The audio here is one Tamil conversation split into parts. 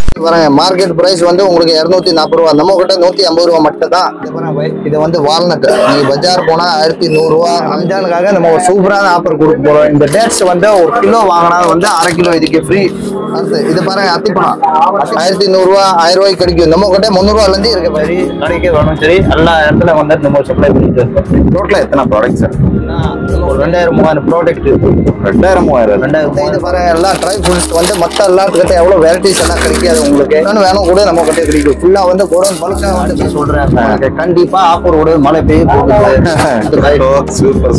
பாருங்க மார்க்கெட் பிரைஸ் வந்து உங்களுக்கு இருநூத்தி நாற்பது ரூபா நம்ம கிட்ட நூத்தி ஐம்பது ரூபா மட்டும் தான் இது பாருங்க பை, இது வந்து வால்நட் நீங்க பஜார் போனா ஆயிரத்தி நூறு ரூபா ரம்ஜானுக்காக நம்ம ஒரு சூப்பரான ஆஃபர் கொடுக்க போறோம் இந்த டேட்ஸ் வந்து ஒரு கிலோ வாங்கினா வந்து அரை கிலோ இதுக்கு ஃப்ரீ அடுத்து இது பாருங்க அத்திப்பழம் ஆயிரத்தி நூறு ரூபா ஆயிரம் ரூபாய்க்கு கிடைக்கும் நம்ம கிட்ட முந்நூறு ரூபால இருந்து இருக்கு பாரு. சரி கடைக்கு வேணும் சரி எல்லா இடத்துல வந்து நம்ம சப்ளை பண்ணிட்டு இருக்கோம் டோட்டலா எத்தனை ப்ராடக்ட் சார் ஒரு ரெண்டாயிரம் மூவாயிரம் ப்ராடக்ட் ரெண்டாயிரம் மூவாயிரம் ரெண்டாயிரம் இது பாருங்க எல்லா ட்ரை ஃப்ரூட்ஸ் வந்து மத்த எல்லாத்துக்கிட்ட எவ்வளவு வெரைட்டிஸ் எல்லாம் கிடைக்காது உங்களுக்கு என்னன்னு வேணும் கூட நம்ம கிட்ட கிடைக்கும் ஃபுல்லா வந்து கூட பல்கா வந்து சொல்றேன் உங்களுக்கு கண்டிப்பா ஆஃபர் விட மழை பெய்ய போகுது அது right. Super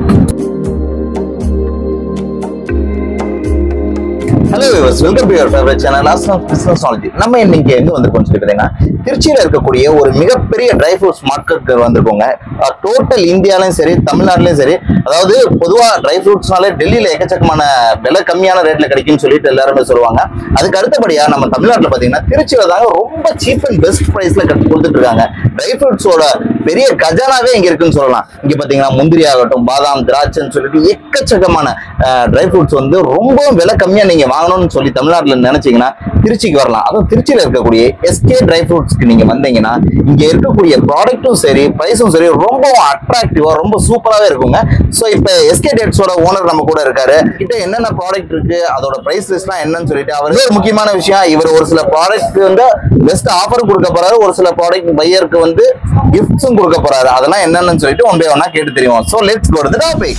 hello viewers welcome to your favourite channel Aslam business knowledge நம்ம இன்னைக்கு எங்க வந்திருக்கோம்னு சொல்லி பார்த்தீங்கன்னா திருச்சியில இருக்கக்கூடிய ஒரு மிகப்பெரிய ட்ரை ஃப்ரூட்ஸ் மார்க்கெட் வந்திருக்கோங்க டோட்டல் இந்தியாலையும் சரி தமிழ்நாட்டிலையும் சரி அதாவது பொதுவா ட்ரை ஃப்ரூட்ஸ்னாலே டெல்லியில எக்கச்சக்கமான விலை கம்மியான ரேட்ல கிடைக்கும்னு சொல்லிட்டு எல்லாருமே சொல்லுவாங்க அதுக்கு அடுத்தபடியா நம்ம தமிழ்நாட்டில் பாத்தீங்கன்னா திருச்சியில தாங்க ரொம்ப சீப் அண்ட் பெஸ்ட் பிரைஸ்ல கொடுத்துட்டு இருக்காங்க ட்ரை ஃப்ரூட்ஸோட பெரிய கஜானாவே இங்க இருக்குன்னு சொல்லலாம் இங்க பாத்தீங்கன்னா முந்திரி ஆகட்டும் பாதாம் திராட்சைன்னு சொல்லிட்டு எக்கச்சக்கமான ட்ரை ஃப்ரூட்ஸ் வந்து ரொம்ப விலை கம்மியா நீங்க வாங்கணும்னு சொல்லி தமிழ்நாட்டுல நினைச்சீங்கன்னா திருச்சிக்கு வரலாம் அதுவும் திருச்சியில இருக்கக்கூடிய எஸ்கே ட்ரை ஃப்ரூட்ஸ்க்கு நீங்க வந்தீங்கன்னா இங்க இருக்கக்கூடிய ப்ராடக்ட்டும் சரி பிரைஸும் சரி ரொம்ப அட்ராக்டிவா ரொம்ப சூப்பராகவே இருக்குங்க ஸோ இப்போ எஸ்கே டேட்ஸோட ஓனர் நம்ம கூட இருக்காரு கிட்ட என்னென்ன ப்ராடக்ட் இருக்கு அதோட பிரைஸ் லிஸ்ட்லாம் என்னன்னு சொல்லிட்டு அவர் ஒரு முக்கியமான விஷயம் இவர் ஒரு சில ப்ராடக்ட் வந்து பெஸ்ட் ஆஃபர் கொடுக்க போறாரு ஒரு சில ப்ராடக்ட் பையருக்கு வந்து கிஃப்ட்ஸும் கொடுக்க போறாரு அதெல்லாம் என்னன்னு சொல்லிட்டு ஒன் பை ஒன்னா கேட்டு தெரியும் so let's go to topic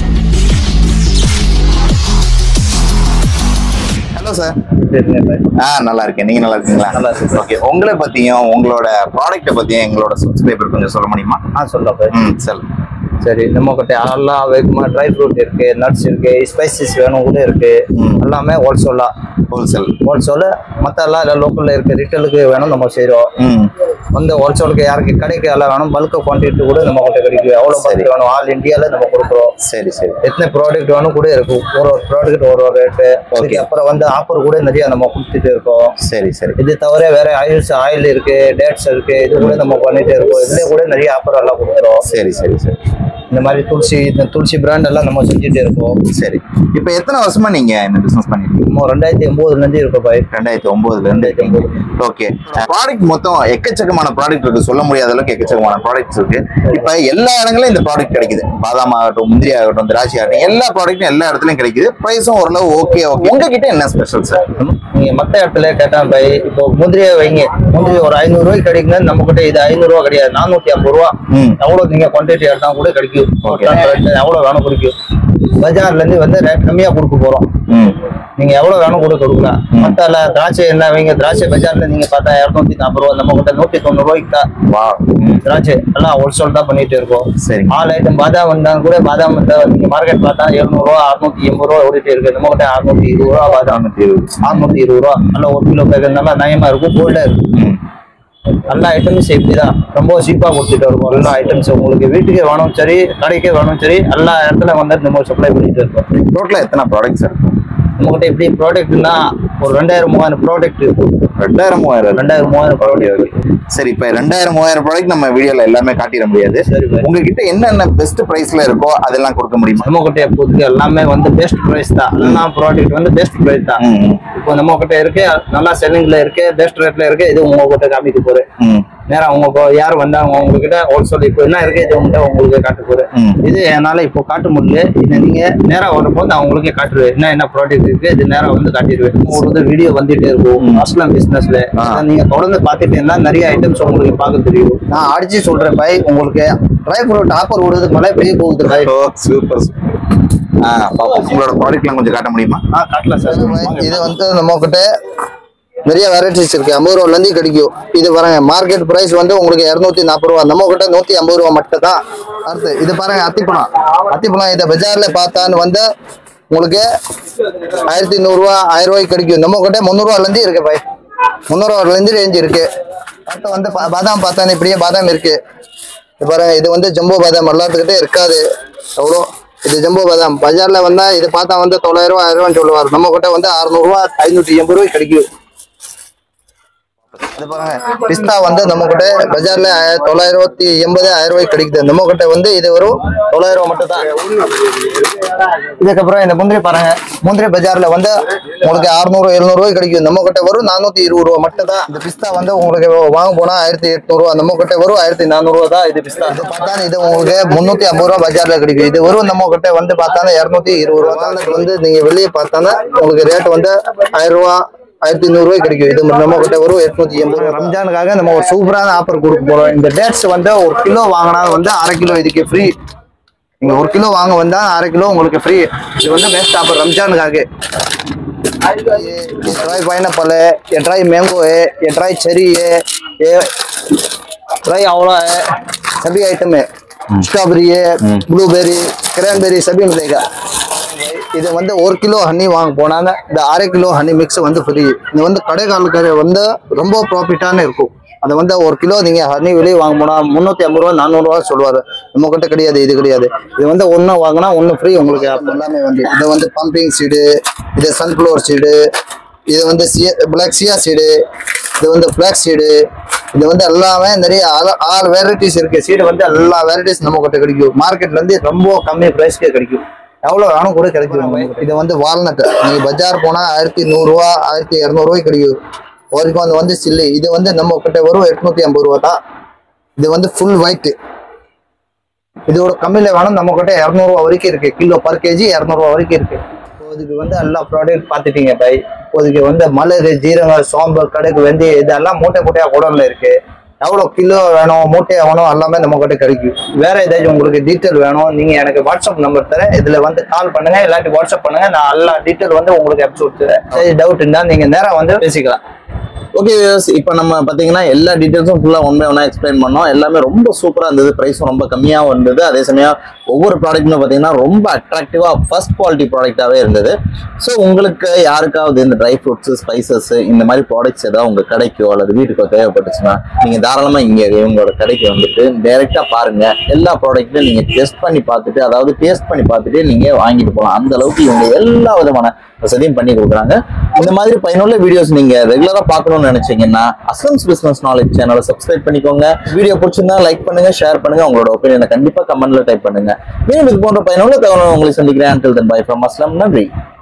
hello sir ஆ நல்லா இருக்கேன் நீங்க நல்லா இருக்கீங்களா நல்லா இருக்கேன். ஓகே உங்களை பத்தியும் உங்களோட ப்ராடக்ட்டை பத்தியும் எங்களோட சப்ஸ்கிரைபர் கொஞ்சம் சொல்ல முடியுமா ஆ சொல்றேன் ம் சரி சரி நம்ம கிட்ட எல்லாம் வைக்குமா ட்ரை ஃப்ரூட் இருக்கு நட்ஸ் இருக்கு ஸ்பைசஸ் வேணும் கூட இருக்கு ம். எல்லாமே ஹோல்சேலா ஹோல்சேல் ஹோல்சேல் மற்ற எல்லாம் இல்லை லோக்கல்ல இருக்க ரிட்டலுக்கு வேணும் நம்ம செய்றோம் ம் வந்து ஹோல்சேலுக்கு யாருக்கு கடைக்கு எல்லாம் வேணும் பல்க் குவான்டிட்டி கூட நம்ம கிட்ட கிடைக்கும் எவ்வளோ சரி. பல்க் வேணும் ஆல் இந்தியால நம்ம கொடுக்குறோம் சரி சரி எத்தனை ப்ராடக்ட் வேணும் கூட இருக்கும் ஒரு ஒரு ப்ராடக்ட் ஒரு ஒரு ரேட்டு அதுக்கு அப்புறம் வந்து ஆஃபர் கூட நிறைய நம்ம கொடுத்துட்டு இருக்கோம் சரி சரி இது தவிர வேற ஆயில்ஸ் ஆயில் இருக்கு டேட்ஸ் இருக்கு இது கூட நம்ம பண்ணிட்டே இருக்கோம் இதுல கூட நிறைய ஆஃபர் எல்லாம் கொடுக்குறோம் சரி சரி சரி இந்த மாதிரி துளசி இந்த துளசி பிராண்ட் எல்லாம் நம்ம செஞ்சுட்டு இருக்கோம் சரி இப்போ எத்தனை வருஷமா நீங்க இந்த பிசினஸ் பண்ணிட்டு இருக்கீங்க நம்ம ரெண்டாயிரத்தி ஒன்பதுல இருந்து இருக்கோம் பாய் ரெண்டாயிரத்தி ஒன்பதுல இருந்து இருக்கீங்க ஓகே ப்ராடக்ட் மொத்தம் எக்கச்சக்கமான ப்ராடக்ட் இருக்கு சொல்ல முடியாத அளவுக்கு எக்கச்சக்கமான ப்ராடக்ட்ஸ் இருக்கு இப்போ எல்லா இடங்களும் இந்த ப்ராடக்ட் கிடைக்குது பாதாம் ஆகட்டும் முந்திரி ஆகட்டும் திராட்சை ஆகட்டும் எல்லா ப்ராடக்ட்டும் எல்லா இடத்துலயும் கிடைக்குது ப்ரைஸும் ஓரளவு ஓகே ஓகே உங்ககிட்ட என்ன ஸ்பெஷல் சார் நீங்க மத்த இடத்துல கேட்டா பை இப்போ முந்திரியை வைங்க முந்திரி ஒரு ஐநூறு ரூபாய்க்கு கிடைக்குங்க நம்ம கிட்ட இது ஐநூறு ரூபா கிடையாது நானூத்தி ஐம்பது ரூபா ம் எவ்வளவு நீங்க குவான்டிட்டி எடுத்தா கூட கிடைக்கும் Okay. எவ்வளவு வேணும் கிடைக்கும் பஜார்ல இருந்து வந்து ரேட் கம்மியா கொடுக்க போறோம் ம் நீங்க எவ்வளவு வேணும் கூட கொடுக்கலாம் மத்த எல்லாம் திராட்சை என்ன வைங்க திராட்சை பஜார்ல நீங்க பார்த்தா இரநூத்தி நாற்பது ரூபா நம்ம கிட்ட நூத்தி தொண்ணூறு ரூபாய்க்கு தான் வா ம் திராட்சை எல்லாம் ஹோல்சேல் தான் பண்ணிட்டு இருக்கோம் சரிங்க ஆல் ஐட்டம் பாதாம் வந்தாங்க கூட பாதாம் வந்தா நீங்க மார்க்கெட் பார்த்தா எழுநூறுவா அறுநூத்தி எண்பது ரூபா ஓடிட்டு இருக்கு நம்ம கிட்ட அறுநூத்தி இருபது ரூபா பாதாம் நானூத்தி இருபது அறுநூத்தி இருபது ரூபா நல்லா ஒரு கிலோ பேக்கெட் நல்லா நயமா இருக்கும் கோல்டா இருக்கும் ம் எல்லா ஐட்டமும் சேஃப்டி தான் ரொம்ப சீப்பா கொடுத்துட்டு இருக்கோம் எல்லா ஐட்டம்ஸ் உங்களுக்கு வீட்டுக்கு வேணும் சரி கடைக்கு வேணும் சரி எல்லா இடத்துல வந்து நம்ம சப்ளை பண்ணிட்டு இருக்கோம் டோட்டலா எத்தனை ப்ராடக்ட் சார் நம்மகிட்ட எப்படி ப்ராடக்ட்னா ஒரு ரெண்டாயிரம் மூவாயிரம் ப்ராடக்ட் இருக்கும் ரெண்டாயிரம் மூவாயிரம் ரெண்டாயிரம் மூவாயிரம் ப்ராடக்ட் சரி இப்ப ரெண்டாயிரம் மூவாயிரம் ப்ராடக்ட் நம்ம வீடியோல எல்லாமே காட்டிட முடியாது சரி பாய். உங்ககிட்ட என்னென்ன பெஸ்ட் பிரைஸ்ல இருக்கோ அதெல்லாம் கொடுக்க முடியுமா நம்ம கிட்ட எப்போதுக்கு எல்லாமே வந்து பெஸ்ட் ப்ரைஸ் தான் எல்லா ப்ராடக்ட் வந்து பெஸ்ட் ப்ரைஸ் தான் ம், ம், இப்போ நம்ம கிட்ட இருக்கு நல்லா செல்லிங்ல இருக்கு பெஸ்ட் ரேட்ல இருக்கு இது உங்க கிட்ட காமிக்க போறேன் ம், நேரா உங்க இப்போ யார் வந்தாங்க உங்ககிட்ட ஹோல்சேல் இப்போ என்ன இருக்கு இது உங்ககிட்ட உங்களுக்கு காட்ட போறேன் ம். இது என்னால இப்போ காட்ட முடியல இது நீங்க நேரா வரும்போது நான் உங்களுக்கே காட்டுவேன் என்ன என்ன ப்ராடக்ட் இருக்கு இது நேரா வந்து காட்டிடுவேன் உங்களுக்கு வீடியோ வந்துட்டே இருக்கும் ம். அஸ்லாம் பிசினஸ்ல ஆ. நீங்க தொடர்ந்து பாத்துட்டீங்கன்னா நிறைய ஐட்டம்ஸ் உங்களுக்கு பார்க்க தெரியும் நான் அடிச்சு சொல்றேன் பை உங்களுக்கு ட்ரை ஃப்ரூட் ஆஃபர் விடுறது மழை பெய்ய போகுது பை ஓ சூப்பர் ஆ பாப்போம் உங்களோட ப்ராடக்ட்லாம் கொஞ்சம் காட்ட முடியுமா ஆ காட்டலாம் சார் இது வந்து நம்ம கிட்ட நிறைய வெரைட்டிஸ் இருக்கு ஐம்பது ரூபால இருந்து கிடைக்கும் இது பாருங்க மார்க்கெட் பிரைஸ் வந்து உங்களுக்கு இருநூத்தி நாற்பது ரூபா நம்ம கிட்ட நூத்தி ஐம்பது ரூபா மட்டும் தான் அடுத்து இது பாருங்க அத்திப்பழம் அத்திப்பழம் இதை பஜார்ல பார்த்தான்னு வந்து உங்களுக்கு ஆயிரத்தி நூறுரூவா ஆயிரம் ரூபாய்க்கு கிடைக்கும் நம்ம கிட்ட முந்நூறுவால இருந்து இருக்கு பை முந்நூறுவால இருந்து ரேஞ்ச் இருக்கு அடுத்து வந்து பா- பாதாம் பார்த்தான்னு இப்படியே பாதாம் இருக்கு இது பாருங்க இது வந்து ஜம்போ பாதாம் எல்லாத்துக்கிட்டே இருக்காது எவ்வளோ இது ஜம்போ பாதாம் பஜார்ல வந்தா இது பார்த்தா வந்து தொள்ளாயிரம் ரூபா ஆயிரம் ரூபான்னு சொல்லுவார் நம்ம கிட்ட வந்து அறுநூறுவா ஐநூத்தி எண்பது ரூபாய் கிடைக்கும் இது பாருங்க பிஸ்தா வந்து நம்ம கிட்ட பஜார்ல ஆய- தொள்ளாயிரத்தி எண்பது ஆயிரம் ரூபாய்க்கு கிடைக்குது நம்ம கிட்ட வந்து இது வெறும் தொள்ளாயிரம் ரூபாய் மட்டும் தான் இதுக்கப்புறம் இந்த முந்திரி பாருங்க முந்திரி பஜார்ல வந்து உங்களுக்கு அறுநூறு எழுநூறு ரூபாய் கிடைக்கும் நம்ம கிட்ட வரும் நானூத்தி இருபது ரூபா மட்டும் தான் இந்த பிஸ்தா வந்து உங்களுக்கு வாங்க போனா ஆயிரத்தி எட்நூறு ரூபா நம்ம கிட்ட வரும் ஆயிரத்தி நானூறு ரூபா தான் இது பிஸ்தா இது பார்த்தா இது உங்களுக்கு முன்னூத்தி ஐம்பது ரூபா பஜார்ல கிடைக்கும் இது வரும் நம்ம கிட்ட வந்து பார்த்தா இருநூத்தி இருபது ரூபா தான் வந்து நீங்க வெளியே பார்த்தானா உங்களுக்கு ரேட் வந்து ஆயிரம் ரூபா ஆயிரத்தி நூறு ரூபாய் கிடைக்கும் இது நம்ம கிட்ட வரும் எட்நூத்தி எண்பது ரூபாய். ரம்ஜானுக்காக நம்ம ஒரு சூப்பரான ஆஃபர் கொடுக்க போறோம் இந்த டேட்ஸ் வந்து ஒரு கிலோ வாங்கினா வந்து அரை கிலோ இதுக்கு ஃப்ரீ நீங்க ஒரு கிலோ வாங்க வந்தா அரை கிலோ உங்களுக்கு ஃப்ரீ இது வந்து பெஸ்ட் ஆஃபர் ரம்ஜானுக்காக ये ड्राई पाइनएप्पल है ये ड्राई मैंगो है ये ड्राई चेरी है ये ड्राई आंवला है सभी आइटम है स्ट्रॉबेरी है ब्लूबेरी क्रैनबेरी सभी मिलेगा இது வந்து ஒரு கிலோ ஹனி வாங்க போனாங்க இந்த அரை கிலோ ஹனி மிக்ஸ் வந்து ஃப்ரீ இது வந்து கடைக்காலுக்கு வந்து ரொம்ப ப்ராஃபிட்டான இருக்கும் அது வந்து ஒரு கிலோ நீங்க ஹனி வெளியே வாங்க போனா முந்நூத்தி ஐம்பது ரூபா நானூறு ரூபா சொல்லுவாரு நம்ம கிட்ட கிடையாது இது கிடையாது இது வந்து ஒண்ணு வாங்கினா ஒண்ணு ஃப்ரீ உங்களுக்கு அப்ப எல்லாமே வந்து இது வந்து பம்பிங் சீடு இது சன்ஃப்ளவர் சீடு இது வந்து பிளாக் சியா சீடு இது வந்து பிளாக் சீடு இது வந்து எல்லாமே நிறைய ஆல்- ஆல் வெரைட்டிஸ் இருக்கு சீடு வந்து எல்லா வெரைட்டிஸ் நம்ம கிட்ட கிடைக்கும் மார்க்கெட்ல இருந்து ரொம்ப கம்மி பிரைஸ்க்கு கிடைக்கும் எவ்வளவு வேணும் கூட கிடைக்கும் நம்ம கிட்ட. இது வந்து வால்நட் நீங்க பஜார் போனா ஆயிரத்தி நூறு ரூபா ஆயிரத்தி இரநூறுவாய்க்கு கிடைக்கும் வரைக்கும் அது வந்து சில்லி இது வந்து நம்ம கிட்ட வரும் எட்நூத்தி ஐம்பது ரூபா தான் இது வந்து ஃபுல் ஒயிட் இதோட கம்மியில வேணும் நம்ம கிட்ட இரநூறுவா வரைக்கும் இருக்கு கிலோ பர் கேஜி இரநூறுவா வரைக்கும் இருக்கு இப்போதைக்கு வந்து எல்லா ப்ராடக்ட் பார்த்துட்டீங்க பை இப்போதைக்கு வந்து மிளகு ஜீரகம் சோம்பு கடுகு வெந்தயம் இதெல்லாம் மூட்டை மூட்டையா குடம்ல இருக்கு எவ்வளோ கிலோ வேணும் மூட்டையா வேணும் எல்லாமே நம்ம கிட்ட கிடைக்கும் வேற ஏதாச்சும் உங்களுக்கு டீட்டெயில் வேணும் நீங்க எனக்கு வாட்ஸ்அப் நம்பர் தரேன் இதுல வந்து கால் பண்ணுங்க இல்லாட்டி வாட்ஸ்அப் பண்ணுங்க நான் எல்லா டீட்டெயில் வந்து உங்களுக்கு அனுப்பிச்சு கொடுத்துறேன் டவுட் இருந்தா நீங்க நேரா வந்து பேசிக்கலாம் ஓகே இப்போ நம்ம பார்த்தீங்கன்னா எல்லா டீட்டெயில்ஸும் ஃபுல்லாக ஒன் பை ஒன்றா எக்ஸ்பிளைன் பண்ணோம் எல்லாமே ரொம்ப சூப்பராக இருந்தது ப்ரைஸும் ரொம்ப கம்மியாகவும் இருந்தது அதே சமயம் ஒவ்வொரு ப்ராடக்ட்டுமே பார்த்தீங்கன்னா ரொம்ப அட்ராக்டிவாக ஃபர்ஸ்ட் குவாலிட்டி ப்ராடக்டாகவே இருந்தது ஸோ உங்களுக்கு யாருக்காவது இந்த ட்ரை ஃப்ரூட்ஸு ஸ்பைசஸ் இந்த மாதிரி ப்ராடக்ட்ஸ் ஏதாவது உங்கள் கடைக்கோ அல்லது வீட்டுக்கோ தேவைப்பட்டுச்சுன்னா நீங்கள் தாராளமாக இங்கே இவங்களோட கடைக்கு வந்துட்டு டைரெக்டாக பாருங்கள் எல்லா ப்ராடக்ட்லையும் நீங்கள் டெஸ்ட் பண்ணி பார்த்துட்டு அதாவது டேஸ்ட் பண்ணி பார்த்துட்டு நீங்கள் வாங்கிட்டு போகலாம் அந்த அளவுக்கு இவங்க எல்லா விதமான வசதியும் பண்ணி கொடுக்குறாங்க இந்த மாதிரி பயனுள்ள வீடியோஸ் நீங்க ரெகுலரா பார்க்கணும்னு நினைச்சீங்கன்னா அஸ்லம்ஸ் பிசினஸ் நாலேஜ் சேனலை சப்ஸ்கிரைப் பண்ணிக்கோங்க வீடியோ பிடிச்சிருந்தா லைக் பண்ணுங்க ஷேர் பண்ணுங்க உங்களோட ஒப்பீனியனை கண்டிப்பா கமெண்ட்ல டைப் பண்ணுங்க மேலும் இது போன்ற பயனுள்ள தகவல் உங்களை சந்திக்கிறேன் until then bye from Aslam நன்றி